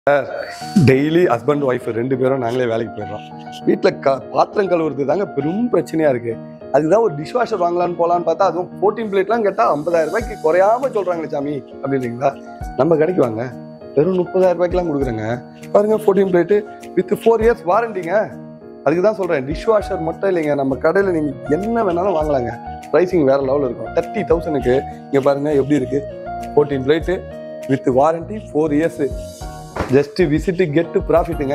daily husband wife ரெண்டு பேரும் நாங்களே வேலைக்கு போயிடுறோம் வீட்டில் க பாத்திரம் கழுவுறது தாங்க பெரும் பிரச்சனையா இருக்கு அதுதான் ஒரு டிஷ் வாஷர் வாங்கலாம்னு போலான்னு பார்த்தா அதுவும் ஃபோர்டீன் பிளேட்லாம் கேட்டால் ஐம்பதாயிரம் ரூபாய்க்கு குறையாம சொல்றாங்களே சாமி அப்படிங்களா நம்ம கடைக்கு வாங்க வெறும் முப்பதாயிரம் ரூபாய்க்குலாம் கொடுக்குறேங்க பாருங்க fourteen blade with four years வாரண்டிங்க அதுக்கு தான் சொல்றேன் டிஷ் வாஷர் மட்டும் இல்லைங்க நம்ம கடையில் நீங்க என்ன வேணாலும் வாங்கலாங்க ப்ரைசிங் வேற லெவலில் இருக்கும் தேர்ட்டி தௌசண்ட்க்கு இங்க பாருங்க எப்படி இருக்கு fourteen blade with warranty four years just visit get ப்ராஃபிட்டுங்க